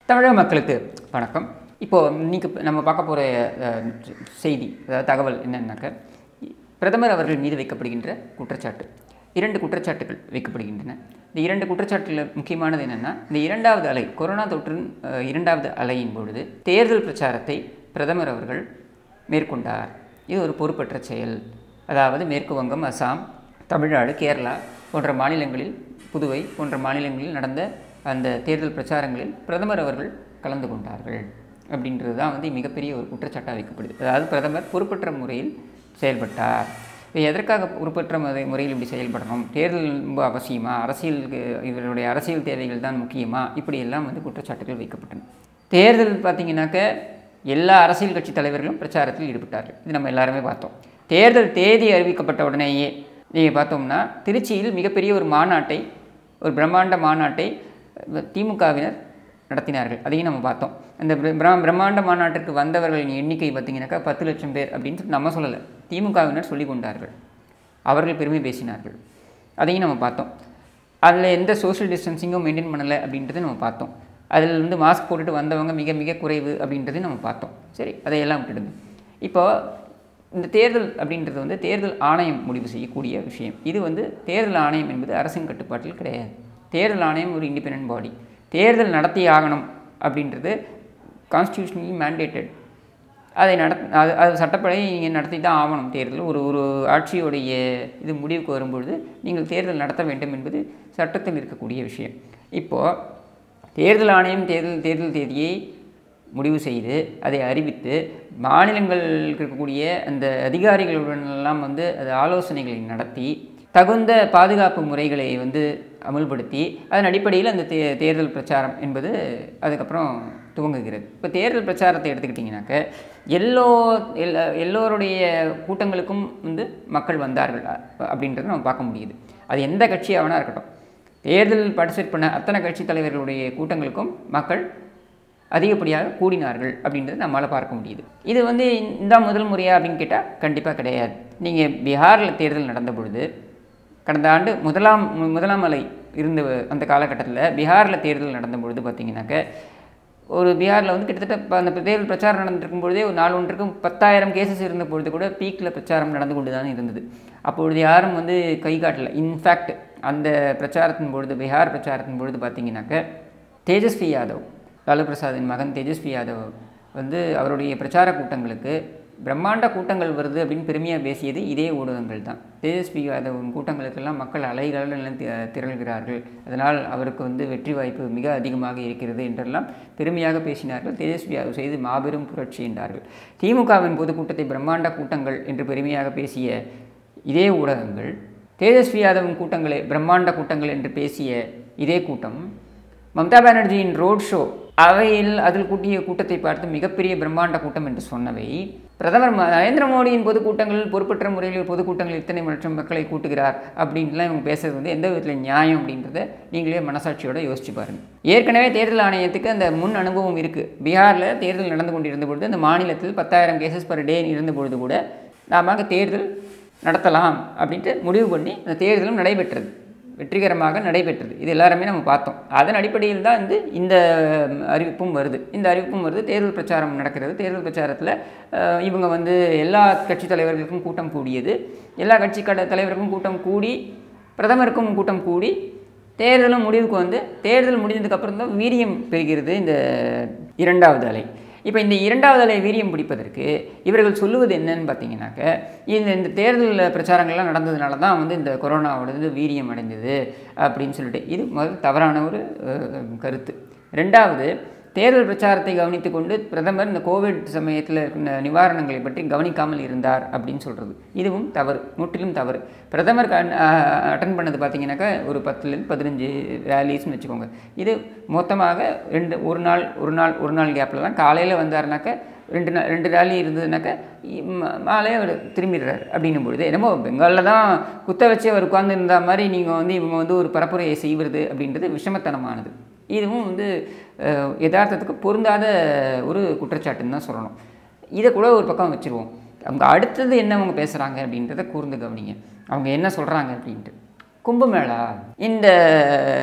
தமிழக மக்களுக்கு வணக்கம் இப்போது இன்னைக்கு நம்ம பார்க்க போகிற செய்தி அதாவது தகவல் என்னன்னாக்க பிரதமர் அவர்கள் மீது வைக்கப்படுகின்ற குற்றச்சாட்டு இரண்டு குற்றச்சாட்டுகள் வைக்கப்படுகின்றன இந்த இரண்டு குற்றச்சாட்டுகளில் முக்கியமானது என்னென்னா இந்த இரண்டாவது அலை கொரோனா தொற்றின் அஹ், இரண்டாவது அலையின் பொழுது தேர்தல் பிரச்சாரத்தை பிரதமர் அவர்கள் மேற்கொண்டார் இது ஒரு பொறுப்பற்ற செயல் அதாவது மேற்கு வங்கம் அசாம் தமிழ்நாடு கேரளா போன்ற மாநிலங்களில் புதுவை போன்ற மாநிலங்களில் நடந்த அந்த தேர்தல் பிரச்சாரங்களில் பிரதமர் அவர்கள் கலந்து கொண்டார்கள் அப்படின்றது தான் வந்து மிகப்பெரிய ஒரு குற்றச்சாட்டாக வைக்கப்படுது அதாவது பிரதமர் பொறுப்பற்ற முறையில் செயல்பட்டார் இப்போ எதற்காக பொறுப்பற்ற முறை முறையில் இப்படி செயல்படணும் தேர்தல் ரொம்ப அவசியமா அரசியலுக்கு இவருடைய அரசியல் தேவைகள் தான் முக்கியமா இப்படியெல்லாம் வந்து குற்றச்சாட்டுகள் வைக்கப்பட்டன தேர்தல் பார்த்தீங்கன்னாக்க எல்லா அரசியல் கட்சி தலைவர்களும் பிரச்சாரத்தில் ஈடுபட்டார்கள் இது நம்ம எல்லாருமே பார்த்தோம் தேர்தல் தேதி அறிவிக்கப்பட்ட உடனேயே நீங்கள் பார்த்தோம்னா திருச்சியில் மிகப்பெரிய ஒரு மாநாட்டை ஒரு பிரம்மாண்ட மாநாட்டை திமுகவினர் நடத்தினார்கள் அதையும் நம்ம பார்த்தோம் அந்த பிர- பிர- பிரம்மாண்ட மாநாட்டிற்கு வந்தவர்களின் எண்ணிக்கை பார்த்தீங்கன்னாக்கா பத்து லட்சம் பேர் அப்படின்னு சொல்லி நம்ம சொல்லலை திமுகவினர் சொல்லி கொண்டார்கள் அவர்கள் பெருமை பேசினார்கள் அதையும் நம்ம பார்த்தோம் அதில் எந்த சோஷியல் டிஸ்டன்சிங்கும் மெயின்டைன் பண்ணலை அப்படின்றத நம்ம பார்த்தோம் அதில் வந்து மாஸ்க் போட்டுட்டு வந்தவங்க மிக மிக குறைவு அப்படின்றதையும் நம்ம பார்த்தோம் சரி அதையெல்லாம் விட்டுடுங்க இப்போ இந்த தேர்தல் அப்படின்றது வந்து தேர்தல் ஆணையம் முடிவு செய்யக்கூடிய விஷயம் இது வந்து தேர்தல் ஆணையம் என்பது அரசின் கட்டுப்பாட்டில் கிடையாது தேர்தல் ஆணையம் ஒரு இண்டிபெண்டன்ட் பாடி தேர்தல் நடத்தி ஆகணும் அப்படின்றது கான்ஸ்டியூஷனலி மேண்டேட்டட் அதை நடத் அது அது சட்டப்படி நீங்கள் நடத்தி தான் ஆகணும் தேர்தல் ஒரு ஒரு ஆட்சியுடைய இது முடிவுக்கு வரும்பொழுது நீங்கள் தேர்தல் நடத்த வேண்டும் என்பது சட்டத்தில் இருக்கக்கூடிய விஷயம் இப்போது தேர்தல் ஆணையம் தேர்தல் தேர்தல் தேதியை முடிவு செய்து அதை அறிவித்து மாநிலங்கள் இருக்கக்கூடிய அந்த அதிகாரிகளுடனெல்லாம் வந்து அது ஆலோசனைகளை நடத்தி தகுந்த பாதுகாப்பு முறைகளை வந்து அமுல்படுத்தி அதன் அடிப்படையில் அந்த தே தேர்தல் பிரச்சாரம் என்பது அதுக்கப்புறம் துவங்குகிறது இப்போ தேர்தல் பிரச்சாரத்தை எடுத்துக்கிட்டிங்கனாக்க எல்லோ எல்லா எல்லோருடைய கூட்டங்களுக்கும் வந்து மக்கள் வந்தார்கள் அ- அப்படின்றத நம்ம பார்க்க முடியுது அது எந்த கட்சியாக வேணா இருக்கட்டும் தேர்தல் பார்ட்டிசிபேட் பண்ண அத்தனை கட்சி தலைவர்களுடைய கூட்டங்களுக்கும் மக்கள் அதிகப்படியாக கூடினார்கள் அப்படின்றத நம்மளால் பார்க்க முடியுது இது வந்து இந்த முதல் முறையா அப்படின்னு கேட்டால் கண்டிப்பாக கிடையாது நீங்கள் பீகாரில் தேர்தல் நடந்த பொழுது கடந்த ஆண்டு முதலாம் மு- முதலாம் அலை இருந்த அந்த காலகட்டத்தில் பீகாரில் தேர்தல் நடந்த பொழுது பார்த்தீங்கன்னாக்க ஒரு பீகாரில் வந்து கிட்டத்தட்ட ப- அந்த தேர்தல் பிரச்சாரம் நடந்துருக்கும் பொழுதே ஒரு நாள் ஒன்றுக்கும் பத்தாயிரம் கேசஸ் இருந்த பொழுது கூட பீக்கில் பிரச்சாரம் நடந்து கொண்டு தான் இருந்தது அப்பொழுது யாரும் வந்து கை காட்டல இன்ஃபேக்ட் அந்த பிரச்சாரத்தின் பொழுது பீகார் பிரச்சாரத்தின் பொழுது பார்த்தீங்கன்னாக்க தேஜஸ்வி யாதவ் லாலு பிரசாத்தின் மகன் தேஜஸ்வி யாதவ் வந்து அவருடைய பிரச்சார கூட்டங்களுக்கு பிரம்மாண்ட கூட்டங்கள் வருது அப்படின்னு பெருமையாக பேசியது இதே ஊடகங்கள் தான் தேஜஸ்வி யாதவின் கூட்டங்களுக்கெல்லாம் மக்கள் அலைகளில் திரள்கிறார்கள் அதனால் அவருக்கு வந்து வெற்றி வாய்ப்பு மிக அதிகமாக இருக்கிறது என்றெல்லாம் பெருமையாக பேசினார்கள் தேஜஸ்வி யாதவ் செய்து மாபெரும் புரட்சி என்றார்கள் திமுகவின் பொதுக்கூட்டத்தை பிரம்மாண்ட கூட்டங்கள் என்று பெருமையாக பேசிய இதே ஊடகங்கள் தேஜஸ்வி யாதவின் கூட்டங்களை பிரம்மாண்ட கூட்டங்கள் என்று பேசிய இதே கூட்டம் மம்தா பானர்ஜியின் ரோட் ஷோ அவையில் அதில் கூட்டிய கூட்டத்தை பார்த்து மிகப்பெரிய பிரம்மாண்ட கூட்டம் என்று சொன்னவை பிரதமர் ம- நரேந்திர மோடியின் பொதுக்கூட்டங்களில் பொறுப்பற்ற முறையில் பொதுக்கூட்டங்களில் இத்தனை லட்சம் மக்களை கூட்டுகிறார் அப்படின்ட்டுலாம் இவங்க பேசுறது வந்து எந்த விதத்தில் நியாயம் அப்படின்றத நீங்களே மனசாட்சியோட யோசிச்சு பாருங்க ஏற்கனவே தேர்தல் ஆணையத்துக்கு அந்த முன் அனுபவம் இருக்குது பீகாரில் தேர்தல் நடந்து கொண்டிருந்த பொழுது அந்த மாநிலத்தில் பத்தாயிரம் கேசஸ் பர் டே இருந்த பொழுது கூட நாம தேர்தல் நடத்தலாம் அப்படின்ட்டு முடிவு பண்ணி அந்த தேர்தலும் நடைபெற்றது வெற்றிகரமாக நடைபெற்றது இது எல்லாருமே நம்ம பார்த்தோம் அதன் அடிப்படையில் தான் வந்து இந்த ம், அறிவிப்பும் வருது இந்த அறிவிப்பும் வருது தேர்தல் பிரச்சாரம் நடக்கிறது தேர்தல் பிரச்சாரத்தில் அஹ், இவங்க வந்து எல்லா கட்சி தலைவர்களுக்கும் கூட்டம் கூடியது எல்லா கட்சி கட தலைவருக்கும் கூட்டம் கூடி பிரதமருக்கும் கூட்டம் கூடி தேர்தலும் முடிவுக்கு வந்து தேர்தல் முடிஞ்சதுக்கப்புறம் தான் வீரியம் பெறுகிறது இந்த இரண்டாவது அலை இப்போ இந்த இரண்டாவது அலை வீரியம் பிடிப்பதற்கு இவர்கள் சொல்லுவது என்னன்னு பார்த்தீங்கன்னாக்க இந்த இந்த தேர்தல் பிரச்சாரங்கள்லாம் நடந்ததுனால தான் வந்து இந்த கொரோனாவோடது வீரியம் அடைந்தது அப்படின்னு சொல்லிட்டு இது முதல் தவறான ஒரு அஹ், கருத்து ரெண்டாவது தேர்தல் பிரச்சாரத்தை கவனித்து கொண்டு பிரதமர் இந்த கோவிட் சமயத்தில் இருக்கின்ற நிவாரணங்களை பற்றி கவனிக்காமல் இருந்தார் அப்படின்னு சொல்கிறது இதுவும் தவறு முற்றிலும் தவறு பிரதமர் அட்டன் பண்ணது பார்த்தீங்கன்னாக்கா ஒரு பத்துலேருந்து பதினஞ்சு ரேலிஸ்னு வச்சுக்கோங்க இது மொத்தமாக ரெண்டு ஒரு நாள் ஒரு நாள் ஒரு நாள் கேப்பில் தான் காலையில் வந்தாருனாக்க ரெண்டு நாள் ரெண்டு ரேலி இருந்ததுனாக்க மாலையே அவர் திரும்பிடுறாரு அப்படின்னும் பொழுது என்னமோ பெங்காலில் தான் குத்த வச்சு அவர் உட்கார்ந்து இருந்த மாதிரி நீங்கள் வந்து இவங்க வந்து ஒரு பரப்புரையை செய்வது அப்படின்றது விஷமத்தனமானது இதுவும் வந்து அஹ், யதார்த்தத்துக்கு பொருந்தாத ஒரு குற்றச்சாட்டுன்னு தான் சொல்லணும் இதை கூட ஒரு பக்கம் வச்சுருவோம் அவங்க அடுத்தது என்ன அவங்க பேசுகிறாங்க அப்படின்றத கூர்ந்து கவனிங்க அவங்க என்ன சொல்கிறாங்க அப்படின்ட்டு கும்பமேளா இந்த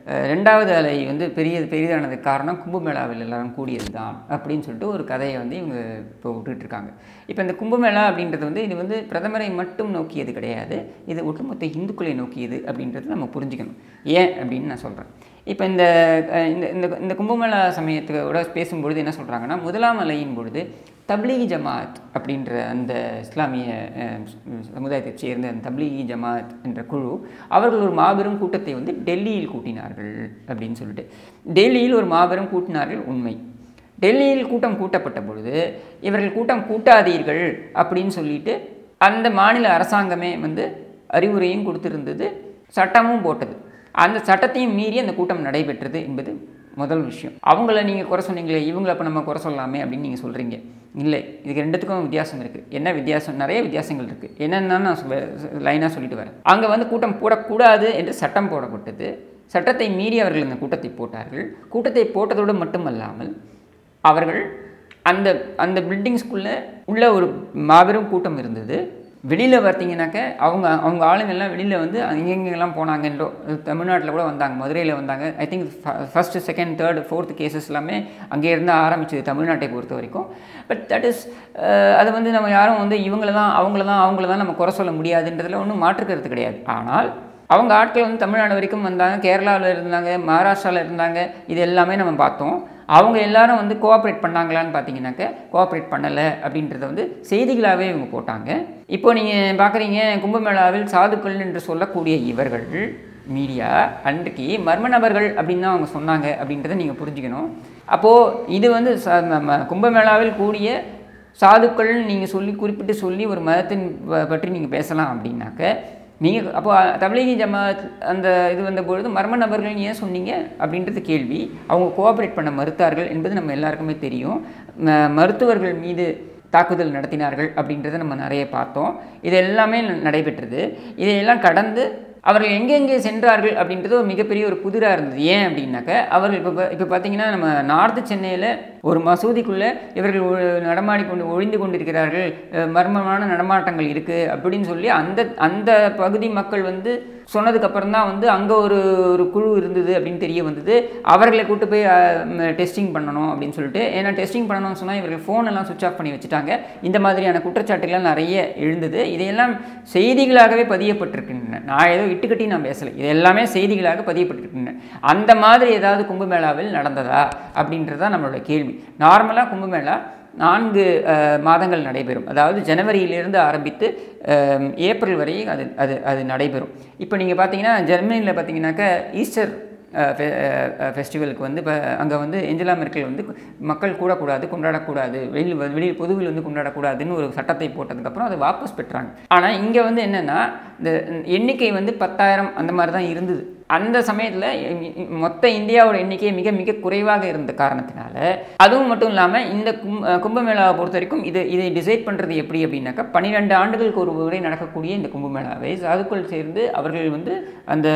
அஹ், ரெண்டாவது அலை வந்து பெரிய பெரிதானதுக்கு காரணம் கும்பமேளாவில் எல்லாரும் கூடியது தான் அப்படின்னு சொல்லிட்டு ஒரு கதையை வந்து இவங்க இப்போ விட்டுட்டு இருக்காங்க இப்போ இந்த கும்பமேளா அப்படின்றது வந்து இது வந்து பிரதமரை மட்டும் நோக்கியது கிடையாது இது ஒட்டுமொத்த இந்துக்களை நோக்கியது அப்படின்றது நம்ம புரிஞ்சுக்கணும் ஏன் அப்படின்னு நான் சொல்கிறேன் இப்போ இந்த அஹ், இந்த இந்த இந்த கும்பமேளா சமயத்தோட பேசும்பொழுது என்ன சொல்கிறாங்கன்னா முதலாம் அலையின் பொழுது தப்லீகி ஜமாத் அப்படின்ற அந்த இஸ்லாமிய அஹ், சமுதாயத்தைச் சேர்ந்த அந்த தப்லீகி ஜமாத் என்ற குழு அவர்கள் ஒரு மாபெரும் கூட்டத்தை வந்து டெல்லியில் கூட்டினார்கள் அப்படின்னு சொல்லிட்டு டெல்லியில் ஒரு மாபெரும் கூட்டினார்கள் உண்மை டெல்லியில் கூட்டம் கூட்டப்பட்ட பொழுது இவர்கள் கூட்டம் கூட்டாதீர்கள் அப்படின்னு சொல்லிட்டு அந்த மாநில அரசாங்கமே வந்து அறிவுரையும் கொடுத்திருந்தது சட்டமும் போட்டது அந்த சட்டத்தையும் மீறி அந்த கூட்டம் நடைபெற்றது என்பது முதல் விஷயம் அவங்கள நீங்கள் குறை சொன்னீங்களே இவங்கள அப்போ நம்ம குறை சொல்லலாமே அப்படின்னு நீங்கள் சொல்கிறீங்க இல்லை இதுக்கு ரெண்டுத்துக்கும் வித்தியாசம் இருக்குது என்ன வித்தியாசம் நிறைய வித்தியாசங்கள் இருக்குது என்னென்னு நான் லைனாக சொல்லிட்டு வரேன் அங்கே வந்து கூட்டம் போடக்கூடாது என்று சட்டம் போடப்பட்டது சட்டத்தை மீறி அவர்கள் அந்த கூட்டத்தை போட்டார்கள் கூட்டத்தை போட்டதோடு மட்டுமல்லாமல் அவர்கள் அந்த அந்த பில்டிங்ஸ்குள்ளே உள்ள ஒரு மாபெரும் கூட்டம் இருந்தது வெளியில் பார்த்தீங்கன்னாக்க அவங்க அவங்க ஆளுங்கெல்லாம் வெளியில் வந்து எங்கெங்கெல்லாம் போனாங்கன்றோ தமிழ்நாட்டில் கூட வந்தாங்க மதுரையில் வந்தாங்க I think first second third fourth cases எல்லாமே அங்கே இருந்து ஆரம்பிச்சது தமிழ்நாட்டை பொறுத்த வரைக்கும் பட் தட் இஸ் அது வந்து நம்ம யாரும் வந்து இவங்கள தான் அவங்கள தான் அவங்கள தான் நம்ம குறை சொல்ல முடியாதுன்றதுல ஒன்றும் மாற்றுக்கிறது கிடையாது ஆனால் அவங்க ஆட்கள் வந்து தமிழ்நாடு வரைக்கும் வந்தாங்க கேரளாவில் இருந்தாங்க மகாராஷ்டிராவில் இருந்தாங்க இது எல்லாமே நம்ம பார்த்தோம் அவங்க எல்லாரும் வந்து கோஆப்ரேட் பண்ணாங்களான்னு பார்த்தீங்கன்னாக்க கோஆப்ரேட் பண்ணலை அப்படின்றத வந்து செய்திகளாகவே இவங்க போட்டாங்க இப்போ நீங்கள் பார்க்குறீங்க கும்பமேளாவில் சாதுக்கள் என்று சொல்லக்கூடிய இவர்கள் மீடியா அன்றைக்கு மர்ம நபர்கள் அப்படின்னு தான் அவங்க சொன்னாங்க அப்படின்றத நீங்கள் புரிஞ்சுக்கணும் அப்போது இது வந்து ச- நம்ம கும்பமேளாவில் கூடிய சாதுக்கள் நீங்கள் சொல்லி குறிப்பிட்டு சொல்லி ஒரு மதத்தின் ப- பற்றி நீங்கள் பேசலாம் அப்படின்னாக்க நீங்கள் அப்போ தபிலீகி ஜமாத் அந்த இது வந்த பொழுது மர்ம நபர்கள் ஏன் சொன்னீங்க அப்படின்றது கேள்வி அவங்க கோஆப்ரேட் பண்ண மறுத்தார்கள் என்பது நம்ம எல்லாருக்குமே தெரியும் ம- மருத்துவர்கள் மீது தாக்குதல் நடத்தினார்கள் அப்படின்றத நம்ம நிறைய பார்த்தோம் இது எல்லாமே ந- நடைபெற்றது இதையெல்லாம் கடந்து அவர்கள் எங்கெங்கே சென்றார்கள் அப்படின்றது ஒரு மிகப்பெரிய ஒரு புதிராக இருந்தது ஏன் அப்படின்னாக்க அவர்கள் இப்போ இப்போ பார்த்தீங்கன்னா நம்ம நார்த்து சென்னையில் ஒரு மசூதிக்குள்ளே இவர்கள் ஒ- நடமாடி கொண்டு ஒழிந்து கொண்டிருக்கிறார்கள் அஹ் மர்மமான நடமாட்டங்கள் இருக்குது அப்படின்னு சொல்லி அந்த அந்த பகுதி மக்கள் வந்து சொன்னதுக்கப்புறம் தான் வந்து அங்கே ஒரு ஒரு குழு இருந்தது அப்படின்னு தெரிய வந்தது அவர்களை கூட்டு போய் டெஸ்டிங் பண்ணணும் அப்படின்னு சொல்லிட்டு ஏன்னா டெஸ்டிங் பண்ணணும்னு சொன்னால் இவர்கள் ஃபோன் எல்லாம் சுவிச் ஆஃப் பண்ணி வச்சுட்டாங்க இந்த மாதிரியான குற்றச்சாட்டுகள் நிறைய எழுந்தது இதையெல்லாம் செய்திகளாகவே பதியப்பட்டிருக்கின்றன நான் ஏதோ இட்டுக்கட்டி நான் பேசலை இது எல்லாமே செய்திகளாக பதியப்பட்டிருக்கின்றன அந்த மாதிரி ஏதாவது கும்பமேளாவில் நடந்ததா அப்படின்றது தான் நம்மளோட கேள்வி நார்மலாக கும்பமேளா நான்கு அஹ், மாதங்கள் நடைபெறும் அதாவது ஜனவரியிலிருந்து ஆரம்பித்து அஹ், ஏப்ரல் வரை அது அது அது நடைபெறும் இப்போ நீங்கள் பார்த்தீங்கன்னா ஜெர்மனியில் பார்த்தீங்கன்னாக்க ஈஸ்டர் ஃபெஸ்டிவலுக்கு வந்து இப்போ அங்கே வந்து எஞ்சலா மெர்க்கல் வந்து மக்கள் கூடக்கூடாது கொண்டாடக்கூடாது வெளியில் வெளியில் பொதுவில் வந்து கொண்டாடக்கூடாதுன்னு ஒரு சட்டத்தை போட்டதுக்கப்புறம் அதை வாபஸ் பெற்றாங்க ஆனால் இங்கே வந்து என்னென்னா இந்த எண்ணிக்கை வந்து பத்தாயிரம் அந்த மாதிரி தான் இருந்தது அந்த சமயத்தில் மொத்த இந்தியாவோட எண்ணிக்கை மிக மிக குறைவாக இருந்த காரணத்தினால அதுவும் மட்டும் இல்லாமல் இந்த கும் கும்பமேளாவை பொறுத்த வரைக்கும் இது இதை டிசைட் பண்ணுறது எப்படி அப்படின்னாக்கா பன்னிரெண்டு ஆண்டுகளுக்கு ஒரு முறை நடக்கக்கூடிய இந்த கும்பமேளாவை சாதுக்குள் சேர்ந்து அவர்கள் வந்து அந்த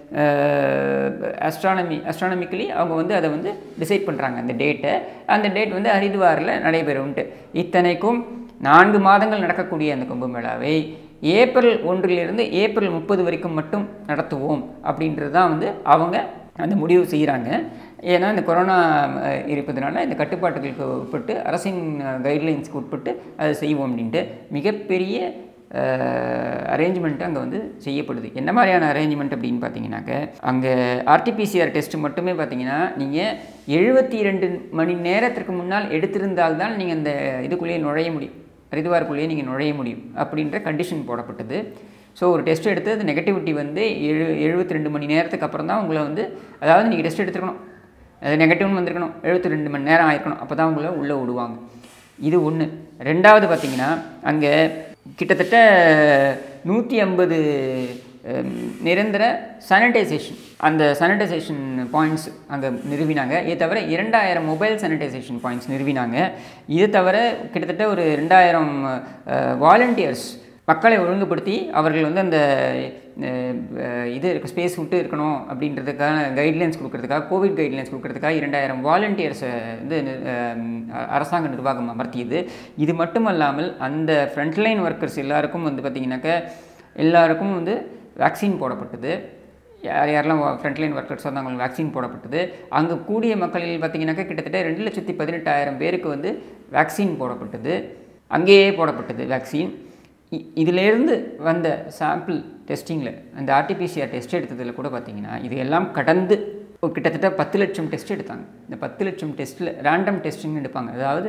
அஸ்ட்ரானமி அஸ்ட்ரானமிக்கலி அவங்க வந்து அதை வந்து டிசைட் பண்ணுறாங்க அந்த டேட்டை அந்த டேட் வந்து ஹரித்வாரில் நடைபெறும்ட்டு இத்தனைக்கும் நான்கு மாதங்கள் நடக்கக்கூடிய அந்த கும்பமேளாவை ஏப்ரல் ஒன்றிலிருந்து ஏப்ரல் முப்பது வரைக்கும் மட்டும் நடத்துவோம் அப்படின்றது தான் வந்து அவங்க அந்த முடிவு செய்கிறாங்க ஏன்னா இந்த கொரோனா அஹ், இருப்பதனால இந்த கட்டுப்பாட்டுகளுக்கு உட்பட்டு அரசின் கைட்லைன்ஸ்க்கு உட்பட்டு அதை செய்வோம் அப்படின்ட்டு மிகப்பெரிய அரேஞ்ச்மெண்ட் அங்கே வந்து செய்யப்படுது என்ன மாதிரியான அரேஞ்ச்மெண்ட் அப்படின்னு பார்த்தீங்கன்னாக்க அங்கே ஆர்டிபிசிஆர் டெஸ்ட் மட்டுமே பார்த்தீங்கன்னா நீங்கள் எழுபத்தி ரெண்டு மணி நேரத்திற்கு முன்னால் எடுத்திருந்தால்தான் நீங்கள் அந்த இதுக்குள்ளேயே நுழைய முடியும் ஹரித்வாருக்குள்ளேயே நீங்கள் நுழைய முடியும் அப்படின்ற கண்டிஷன் போடப்பட்டது ஸோ ஒரு டெஸ்ட் எடுத்து அது நெகட்டிவிட்டி வந்து எழு எழுபத்தி ரெண்டு மணி நேரத்துக்கு அப்புறம் தான் உங்களை வந்து அதாவது நீங்கள் டெஸ்ட் எடுத்துருக்கணும் அது நெகட்டிவ்னு வந்திருக்கணும் எழுபத்தி ரெண்டு மணி நேரம் ஆயிருக்கணும் அப்போ தான் உங்களை உள்ளே விடுவாங்க இது ஒன்று ரெண்டாவது பார்த்தீங்கன்னா அங்கே கிட்டத்தட்ட நூற்றி ஐம்பது நிரந்தர சானிடைசேஷன் அந்த சானிடைசேஷன் பாயிண்ட்ஸ் அங்கே நிறுவினாங்க இதை தவிர இரண்டாயிரம் மொபைல் சானிடைசேஷன் பாயிண்ட்ஸ் நிறுவினாங்க இது தவிர கிட்டத்தட்ட ஒரு ரெண்டாயிரம் வாலண்டியர்ஸ் மக்களை ஒழுங்குபடுத்தி அவர்கள் வந்து அந்த அஹ், அஹ், இது ஸ்பேஸ் விட்டு இருக்கணும் அப்படின்றதுக்கான கைட்லைன்ஸ் கொடுக்கறதுக்காக கோவிட் கைட்லைன்ஸ் கொடுக்கறதுக்காக இரண்டாயிரம் வாலண்டியர்ஸை வந்து அஹ், அரசாங்க நிர்வாகம் அமர்த்தியது இது மட்டுமல்லாமல் அந்த ஃப்ரண்ட்லைன் ஒர்க்கர்ஸ் எல்லாருக்கும் வந்து பார்த்திங்கனாக்க எல்லாருக்கும் வந்து வேக்சின் போடப்பட்டது யார் யாரெல்லாம் ஃப்ரண்ட்லைன் ஒர்க்கர்ஸ் வந்து அவங்களுக்கு வேக்சின் போடப்பட்டது அங்கே கூடிய மக்களில் பார்த்தீங்கன்னாக்கா கிட்டத்தட்ட ரெண்டு லட்சத்தி பதினெட்டாயிரம் பேருக்கு வந்து வேக்சின் போடப்பட்டது அங்கேயே போடப்பட்டது வேக்சின் இ- இதிலேருந்து வந்த சாம்பிள் டெஸ்டிங்கில் அந்த ஆர்டிபிசிஆர் டெஸ்ட் எடுத்ததில் கூட பார்த்தீங்கன்னா இது எல்லாம் கடந்து ஒரு கிட்டத்தட்ட பத்து லட்சம் டெஸ்ட் எடுத்தாங்க இந்த பத்து லட்சம் டெஸ்ட்டில் ரேண்டம் டெஸ்டிங் எடுப்பாங்க அதாவது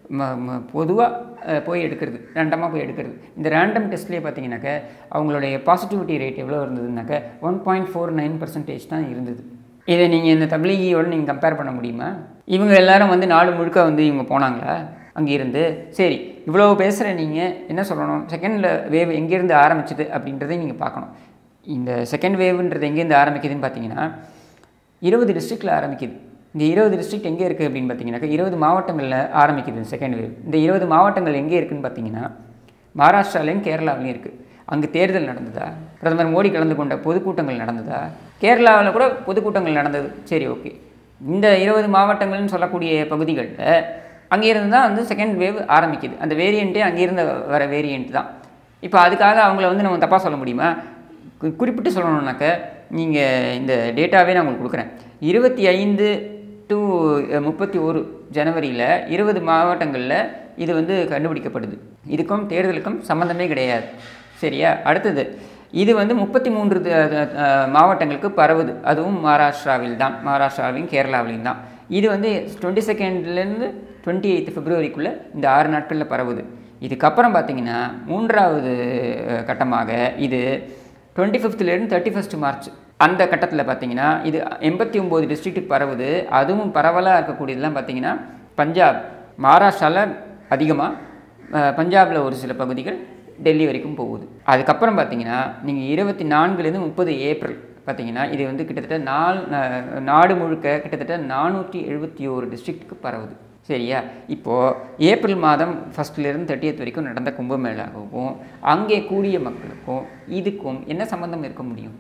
பொதுவாக போய் எடுக்கிறது ரேண்டமாக போய் எடுக்கிறது இந்த ரேண்டம் டெஸ்ட்லேயே பார்த்தீங்கன்னாக்க அவங்களுடைய பாசிட்டிவிட்டி ரேட் எவ்வளோ இருந்ததுனாக்க one point four nine percentage தான் இருந்தது இதை நீங்கள் இந்த தபிலிகியோட நீங்கள் கம்பேர் பண்ண முடியுமா இவங்க எல்லாரும் வந்து நாடு முழுக்க வந்து இவங்க போனாங்களா அங்கே இருந்து சரி இவ்வளோ பேசுகிற நீங்கள் என்ன சொல்லணும் செகண்ட் வேவ் எங்கேருந்து ஆரம்பிச்சது அப்படின்றதை நீங்கள் பார்க்கணும் இந்த செகண்ட் வேவ்ன்றது எங்கேருந்து ஆரம்பிக்குதுன்னு பார்த்தீங்கன்னா இருபது டிஸ்ட்ரிக்டில் ஆரம்பிக்குது இந்த இருபது டிஸ்ட்ரிக்ட் எங்கே இருக்குது அப்படின்னு பார்த்தீங்கன்னாக்கா இருபது மாவட்டங்களில் ஆரம்பிக்குது செகண்ட் வேவ் இந்த இருபது மாவட்டங்கள் எங்கே இருக்குன்னு பார்த்தீங்கன்னா மகாராஷ்டிராலையும் கேரளாவிலையும் இருக்குது அங்கே தேர்தல் நடந்ததா பிரதமர் மோடி கலந்து கொண்ட பொதுக்கூட்டங்கள் நடந்ததா கேரளாவில் கூட பொதுக்கூட்டங்கள் நடந்தது சரி ஓகே இந்த இருபது மாவட்டங்கள்னு சொல்லக்கூடிய பகுதிகளில் அங்கேருந்து தான் வந்து செகண்ட் வேவ் ஆரம்பிக்குது அந்த வேரியண்ட்டே அங்கேருந்து வர வேரியண்ட் தான் இப்போ அதுக்காக அவங்கள வந்து நம்ம தப்பாக சொல்ல முடியுமா கு- குறிப்பிட்டு சொல்லணுன்னாக்க நீங்கள் இந்த டேட்டாவே நான் உங்களுக்கு கொடுக்குறேன் இருபத்தி ஐந்து டு முப்பத்தி ஒரு ஜனவரியில் இருபது மாவட்டங்களில் இது வந்து கண்டுபிடிக்கப்படுது இதுக்கும் தேர்தலுக்கும் சம்மந்தமே கிடையாது சரியா அடுத்தது இது வந்து முப்பத்தி மூன்று த- த- அஹ் மாவட்டங்களுக்கு பரவுது அதுவும் மகாராஷ்டிராவில் தான் மகாராஷ்டிராவிலும் கேரளாவிலையும் தான் இது வந்து டுவெண்ட்டி செகண்ட்லேருந்து டுவெண்ட்டி எயித் பிப்ரவரிக்குள்ளே இந்த ஆறு நாட்களில் பரவுது இதுக்கப்புறம் பார்த்தீங்கன்னா மூன்றாவது அஹ், கட்டமாக இது டுவெண்ட்டி ஃபிஃப்த்லேருந்து தேர்ட்டி ஃபஸ்ட் மார்ச் அந்த கட்டத்தில் பார்த்தீங்கன்னா இது எண்பத்தி ஒம்பது டிஸ்ட்ரிக்ட்டுக்கு பரவுது அதுவும் பரவலாக இருக்கக்கூடியதெல்லாம் பார்த்தீங்கன்னா பஞ்சாப் மகாராஷ்டிராவில் அதிகமாக பஞ்சாபில் ஒரு சில பகுதிகள் டெல்லி வரைக்கும் போகுது அதுக்கப்புறம் பார்த்தீங்கன்னா நீங்கள் இருபத்தி நான்குலேருந்து முப்பது ஏப்ரல் பார்த்தீங்கன்னா இது வந்து கிட்டத்தட்ட நாலு நா- நாடு முழுக்க கிட்டத்தட்ட நானூற்றி எழுபத்தி ஓரு டிஸ்ட்ரிக்ட்டுக்கு பரவுது சரியா இப்போது ஏப்ரல் மாதம் ஃபஸ்ட்லேருந்து தேர்ட்டியத் வரைக்கும் நடந்த கும்பமேளாவுக்கும் அங்கே கூடிய மக்களுக்கும் இதுக்கும் என்ன சம்பந்தம் இருக்க முடியும்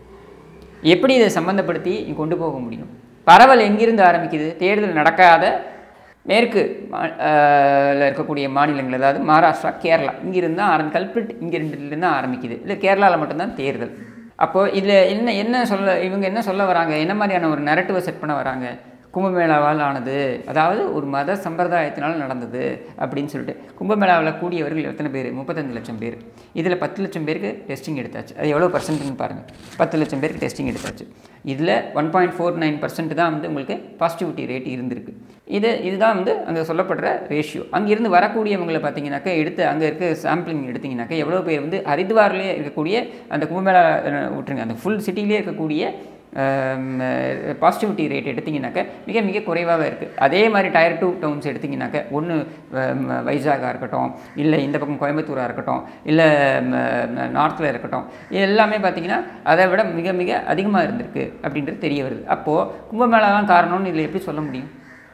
எப்படி இதை சம்மந்தப்படுத்தி கொண்டு போக முடியும் பரவல் எங்கிருந்து ஆரம்பிக்குது தேர்தல் நடக்காத மேற்கு மா- ஆஹ் ல இருக்கக்கூடிய மாநிலங்கள் அதாவது மகாராஷ்டிரா கேரளா இங்கிருந்து தான் ஆரம்பி கல்பிரிட் இங்கே ரெண்டுலேருந்து தான் ஆரம்பிக்குது இல்லை கேரளாவில் மட்டும்தான் தேர்தல் அப்போது இதில் என்ன என்ன சொல்ல இவங்க என்ன சொல்ல வராங்க என்ன மாதிரியான ஒரு நரட்டிவை செட் பண்ண வராங்க கும்பமேளாவால் ஆனது அதாவது ஒரு மத சம்பிரதாயத்தினால் நடந்தது அப்படின்னு சொல்லிட்டு கும்பமேளாவில் கூடியவர்கள் எத்தனை பேர் முப்பத்தஞ்சு லட்சம் பேர் இதில் பத்து லட்சம் பேருக்கு டெஸ்டிங் எடுத்தாச்சு அது எவ்வளோ பர்சன்ட்னு பாருங்கள் பத்து லட்சம் பேருக்கு டெஸ்டிங் எடுத்தாச்சு இதில் one point four nine percent தான் வந்து உங்களுக்கு பாசிட்டிவிட்டி ரேட் இருந்திருக்கு இது இதுதான் வந்து அங்கே சொல்லப்படுற ரேஷியோ அங்கிருந்து வரக்கூடியவங்களை பார்த்தீங்கன்னாக்கா எடுத்து அங்கே இருக்க சாம்பிளிங் எடுத்தீங்கன்னாக்கா எவ்வளோ பேர் வந்து ஹரித்வார்லேயே இருக்கக்கூடிய அந்த கும்பமேளா அஹ், விட்டுருங்க அந்த ஃபுல் சிட்டிலேயே இருக்கக்கூடிய பாசிட்டிவிட்டி ரேட் எடுத்திங்கனாக்க மிக மிக குறைவாக இருக்குது அதே மாதிரி டயர் டூ டவுன்ஸ் எடுத்திங்கனாக்க ஒன்று வைசாகாக இருக்கட்டும் இல்லை இந்த பக்கம் கோயம்புத்தூராக இருக்கட்டும் இல்லை நார்த்தில் இருக்கட்டும் இது எல்லாமே பார்த்திங்கன்னா அதை விட மிக மிக அதிகமாக இருந்திருக்கு அப்படின்றது தெரிய வருது அப்போது கும்பமேளா தான் காரணம்னு இதில் எப்படி சொல்ல முடியும்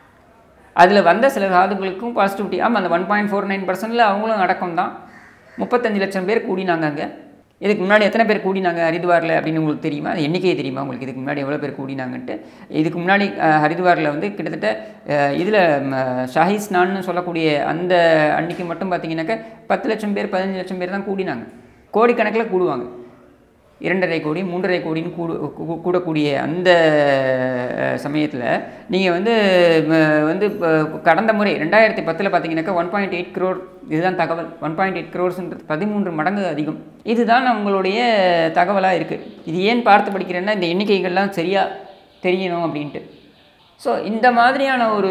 அதில் வந்த சில சாதுக்களுக்கும் பாசிட்டிவிட்டி ஆமாம் அந்த ஒன் பாயிண்ட் ஃபோர் நைன் பர்சன்டில் அவங்களும் அடக்கம் தான் முப்பத்தஞ்சு லட்சம் பேர் கூடினாங்க அங்கே இதுக்கு முன்னாடி எத்தனை பேர் கூடினாங்க ஹரித்வாரில் அப்படின்னு உங்களுக்கு தெரியுமா அது எண்ணிக்கையே தெரியுமா உங்களுக்கு இதுக்கு முன்னாடி எவ்வளோ பேர் கூடினாங்கன்ட்டு இதுக்கு முன்னாடி அஹ், ஹரித்வாரில் வந்து கிட்டத்தட்ட இதில் ஷாஹி ஸ்நான்னு சொல்லக்கூடிய அந்த அன்னைக்கு மட்டும் பார்த்தீங்கன்னாக்கா பத்து லட்சம் பேர் பதினஞ்சு லட்சம் பேர் தான் கூடினாங்க கோடிக்கணக்கில் கூடுவாங்க இரண்டரை கோடி மூன்றரை கோடின்னு கூடு கூ- கூடக்கூடிய அந்த சமயத்தில் நீங்கள் வந்து ம, வந்து இப்போ கடந்த முறை ரெண்டாயிரத்தி பத்தில் பார்த்தீங்கன்னாக்கா ஒன் பாயிண்ட் எயிட் க்ரோர் இதுதான் தகவல் ஒன் பாயிண்ட் எயிட் க்ரோர்ஸ்ன்றது பதிமூன்று மடங்கு அதிகம் இதுதான் உங்களுடைய தகவலாக இருக்குது இது ஏன் பார்த்து படிக்கிறேன்னா இந்த எண்ணிக்கைகள்லாம் சரியாக தெரியணும் அப்படின்ட்டு ஸோ இந்த மாதிரியான ஒரு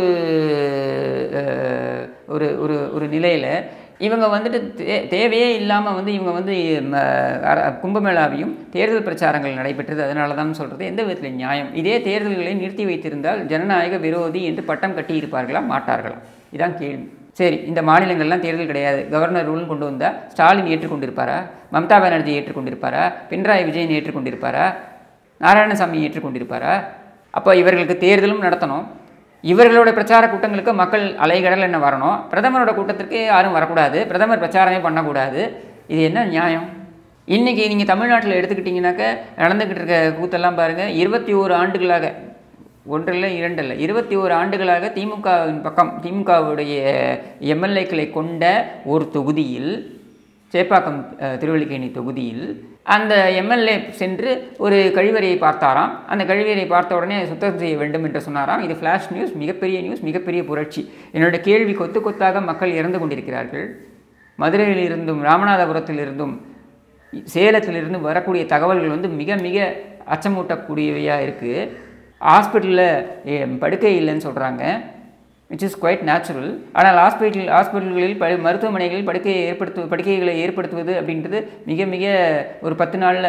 அஹ், ஒரு ஒரு ஒரு நிலையில் இவங்க வந்துட்டு தே தேவையே இல்லாமல் வந்து இவங்க வந்து ம, அர- கும்பமேளாவையும் தேர்தல் பிரச்சாரங்கள் நடைபெற்றது அதனால தான் சொல்கிறது எந்த விதத்தில் நியாயம் இதே தேர்தல்களை நிறுத்தி வைத்திருந்தால் ஜனநாயக விரோதி என்று பட்டம் கட்டியிருப்பார்களா மாட்டார்களா இதான் கேள்வி சரி இந்த மாநிலங்கள்லாம் தேர்தல் கிடையாது கவர்னர் ரூல்னு கொண்டு வந்தால் ஸ்டாலின் ஏற்றுக்கொண்டிருப்பாரா மம்தா பானர்ஜி ஏற்றுக்கொண்டிருப்பாரா பினராயி விஜயன் ஏற்றுக்கொண்டிருப்பாரா நாராயணசாமி ஏற்றுக்கொண்டிருப்பாரா அப்போ இவர்களுக்கு தேர்தலும் நடத்தணும் இவர்களோட பிரச்சார கூட்டங்களுக்கு மக்கள் அலைகடல் என்ன வரணும் பிரதமரோட கூட்டத்திற்கு யாரும் வரக்கூடாது பிரதமர் பிரச்சாரமே பண்ணக்கூடாது இது என்ன நியாயம் இன்றைக்கி நீங்கள் தமிழ்நாட்டில் எடுத்துக்கிட்டிங்கனாக்க நடந்துக்கிட்டு இருக்க கூத்தெல்லாம் பாருங்கள் இருபத்தி ஓரு ஆண்டுகளாக ஒன்றில் இரண்டில் இருபத்தி ஓரு ஆண்டுகளாக திமுகவின் பக்கம் திமுகவுடைய எம்எல்ஏக்களை கொண்ட ஒரு தொகுதியில் சேப்பாக்கம் அஹ், திருவல்லிக்கேணி தொகுதியில் அந்த எம்எல்ஏ சென்று ஒரு கழிவறையை பார்த்தாராம் அந்த கழிவறையை பார்த்த உடனே சுத்தம் செய்ய வேண்டும் என்று சொன்னாராம் இது ஃப்ளாஷ் நியூஸ் மிகப்பெரிய நியூஸ் மிகப்பெரிய புரட்சி என்னோட கேள்வி கொத்து கொத்தாக மக்கள் இறந்து கொண்டிருக்கிறார்கள் மதுரையில் இருந்தும் ராமநாதபுரத்தில் இருந்தும் சேலத்திலிருந்து வரக்கூடிய தகவல்கள் வந்து மிக மிக அச்சமூட்டக்கூடியவையாக இருக்குது ஹாஸ்பிட்டலில் படுக்கை இல்லைன்னு சொல்கிறாங்க விச் இஸ் குவைட் நேச்சுரல் ஆனால் ஹாஸ்பிட்டல் ஹாஸ்பிட்டல்களில் ப மருத்துவமனைகளில் படுக்கையை ஏற்படுத்து படுக்கைகளை ஏற்படுத்துவது அப்படின்றது மிக மிக ஒரு பத்து நாளில்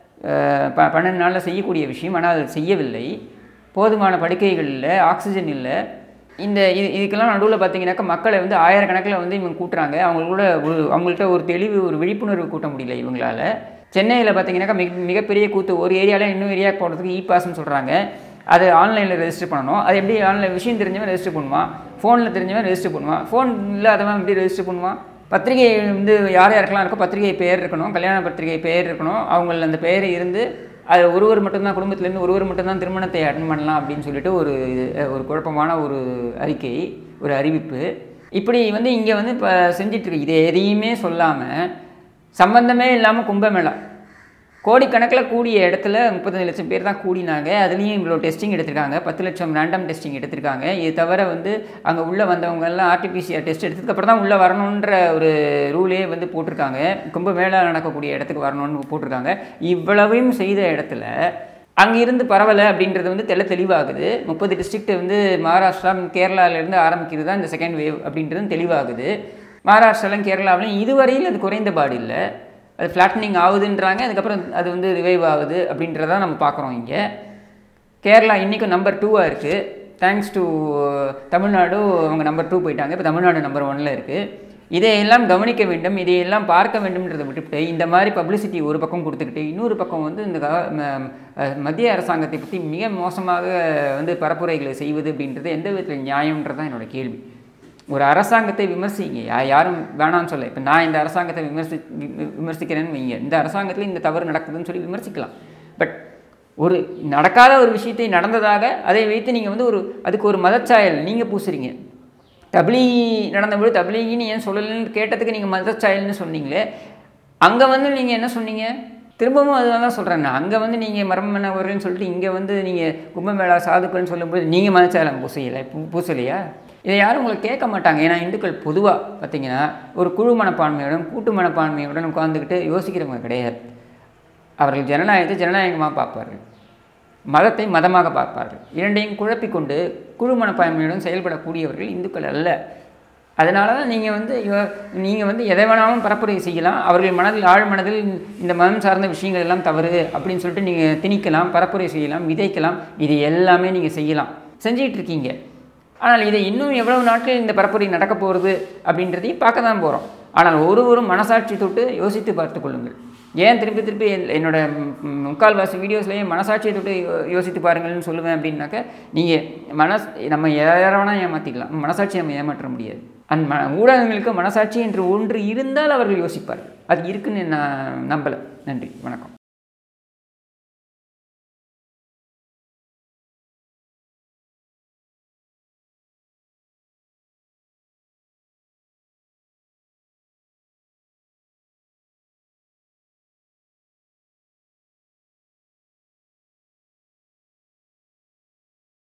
ப பன்னெண்டு நாளில் செய்யக்கூடிய விஷயம் ஆனால் அது செய்யவில்லை போதுமான படுக்கைகள் இல்லை ஆக்சிஜன் இல்லை இந்த இது இதுக்கெல்லாம் நடுவில் பார்த்தீங்கன்னாக்கா மக்களை வந்து ஆயிரக்கணக்கில் வந்து இவங்க கூட்டுறாங்க அவங்களோட ஒரு அவங்கள்ட்ட ஒரு தெளிவு ஒரு விழிப்புணர்வு கூட்ட முடியல இவங்களால சென்னையில் பார்த்தீங்கன்னாக்கா மிக மிகப்பெரிய கூத்து ஒரு ஏரியாவில் இன்னும் ஏரியாவுக்கு போகிறதுக்கு இ பாஸ்ன்னு சொல்கிறாங்க அது ஆன்லைனில் ரெஜிஸ்டர் பண்ணணும் அது எப்படி ஆன்லைன் விஷயம் தெரிஞ்சவன் ரெஜிஸ்டர் பண்ணுவான் ஃபோனில் தெரிஞ்சவன் ரெஜிஸ்டர் பண்ணுவான் ஃபோன் இல்லாதவன் எப்படி ரெஜிஸ்டர் பண்ணுவான் பத்திரிகை வந்து யார் யாருக்கெல்லாம் இருக்கோ பத்திரிகை பெயர் இருக்கணும் கல்யாண பத்திரிகை பெயர் இருக்கணும் அவங்கள அந்த பெயர் இருந்து அது ஒருவர் மட்டும்தான் குடும்பத்திலேருந்து ஒருவர் மட்டும்தான் திருமணத்தை அட்டன் பண்ணலாம் அப்படின்னு சொல்லிட்டு ஒரு இது- ஒரு குழப்பமான ஒரு அறிக்கை ஒரு அறிவிப்பு இப்படி வந்து இங்கே வந்து இப்போ செஞ்சிட்ருக்கு இதை எதையுமே சொல்லாமல் சம்பந்தமே இல்லாமல் கும்பமேளா கோடிக்கணக்கில் கூடிய இடத்துல முப்பத்தஞ்சு லட்சம் பேர் தான் கூடினாங்க அதுலேயும் இவ்வளோ டெஸ்டிங் எடுத்திருக்காங்க பத்து லட்சம் ரேண்டம் டெஸ்டிங் எடுத்திருக்காங்க இது தவிர வந்து அங்கே உள்ளே வந்தவங்க எல்லாம் ஆர்டிபிசிஆர் டெஸ்ட் எடுத்ததுக்கப்புறம் தான் உள்ளே வரணுன்ற ஒரு ரூலே வந்து போட்டிருக்காங்க கும்பமேளா நடக்கக்கூடிய இடத்துக்கு வரணும்னு போட்டிருக்காங்க இவ்வளவையும் செய்த இடத்துல அங்கிருந்து பரவலை அப்படின்றது வந்து தெள்ள தெளிவாகுது முப்பது டிஸ்ட்ரிக்ட் வந்து மகாராஷ்டிரா கேரளாவிலேருந்து ஆரம்பிக்கிறது தான் இந்த செகண்ட் வேவ் அப்படின்றது தெளிவாகுது மகாராஷ்டிராலையும் கேரளாவிலையும் இதுவரையில் அது குறைந்த பாடு இல்லை அது ஃப்ளாட்டனிங் ஆகுதுன்றாங்க அதுக்கப்புறம் அது வந்து ரிவைவ் ஆகுது அப்படின்றத நம்ம பார்க்குறோம் இங்கே கேரளா இன்றைக்கும் நம்பர் டூவாக இருக்குது தேங்க்ஸ் டு தமிழ்நாடு அவங்க நம்பர் டூ போயிட்டாங்க இப்போ தமிழ்நாடு நம்பர் ஒன்னில் இருக்குது இதையெல்லாம் கவனிக்க வேண்டும் இதையெல்லாம் பார்க்க வேண்டும்ன்றதை விட்டுவிட்டு இந்த மாதிரி பப்ளிசிட்டி ஒரு பக்கம் கொடுத்துக்கிட்டு இன்னொரு பக்கம் வந்து இந்த கவ- ம- அஹ் மத்திய அரசாங்கத்தை பற்றி மிக மோசமாக வந்து பரப்புரைகளை செய்வது அப்படின்றது எந்த விதத்தில் நியாயம்ன்றது தான் என்னோட கேள்வி ஒரு அரசாங்கத்தை விமர்சிங்க யா- யாரும் வேணாம்னு சொல்ல இப்போ நான் இந்த அரசாங்கத்தை விமர்சி வி- விமர்சிக்கிறேன்னு வைங்க இந்த அரசாங்கத்தில் இந்த தவறு நடக்குதுன்னு சொல்லி விமர்சிக்கலாம் பட் ஒரு நடக்காத ஒரு விஷயத்தை நடந்ததாக அதை வைத்து நீங்கள் வந்து ஒரு அதுக்கு ஒரு மதச்சாயல் நீங்கள் பூசுறீங்க தபிலீ நடந்தபோது தபிலீகின்னு ஏன் சொல்லலைன்னு கேட்டதுக்கு நீங்கள் மதச்சாயல்னு சொன்னீங்களே அங்கே வந்து நீங்கள் என்ன சொன்னீங்க திரும்பவும் அதுதான் தான் சொல்கிறேன் நான் அங்கே வந்து நீங்கள் மரமனவர்கள்னு சொல்லிட்டு இங்கே வந்து நீங்கள் கும்பமேளா சாதுக்கள்னு சொல்லும்போது நீங்கள் மதச்சாயலம் பூசையில பூ பூசலையா இதை யாரும் உங்களை கேட்க மாட்டாங்க ஏன்னா இந்துக்கள் பொதுவாக பார்த்தீங்கன்னா ஒரு குழு மனப்பான்மையுடன் கூட்டு மனப்பான்மையுடன் உட்காந்துக்கிட்டு யோசிக்கிறவங்க கிடையாது அவர்கள் ஜனநாயகத்தை ஜனநாயகமாக பார்ப்பார்கள் மதத்தை மதமாக பார்ப்பார்கள் இரண்டையும் குழப்பிக்கொண்டு குழு மனப்பான்மையுடன் செயல்படக்கூடியவர்கள் இந்துக்கள் அல்ல அதனால தான் நீங்கள் வந்து நீங்கள் வந்து எதை வேணாலும் பரப்புரை செய்யலாம் அவர்கள் மனதில் ஆழ் மனதில் இந்த மதம் சார்ந்த விஷயங்கள் எல்லாம் தவறு அப்படின்னு சொல்லிட்டு நீங்கள் திணிக்கலாம் பரப்புரை செய்யலாம் விதைக்கலாம் இது எல்லாமே நீங்கள் செய்யலாம் செஞ்சிட்டு இருக்கீங்க ஆனால் இதை இன்னும் எவ்வளவு நாட்கள் இந்த பரப்புரை நடக்க போகிறது அப்படின்றதையும் பார்க்க தான் போகிறோம் ஆனால் ஒருவரும் மனசாட்சி தொட்டு யோசித்து பார்த்து கொள்ளுங்கள் ஏன் திருப்பி திருப்பி என்- என்னோட ம், ம், முக்கால்வாசி வீடியோஸ்லேயே மனசாட்சியை தொட்டு யோ- யோசித்து பாருங்கள்னு சொல்லுவேன் அப்படின்னாக்க நீங்கள் மனஸ் நம்ம யாரவனா ஏமாற்றிக்கலாம் மனசாட்சியை நம்ம ஏமாற்ற முடியாது அந்த ம ஊடகங்களுக்கு மனசாட்சி என்று ஒன்று இருந்தால் அவர்கள் யோசிப்பார்கள் அது இருக்குன்னு நான் நம்பலை நன்றி வணக்கம்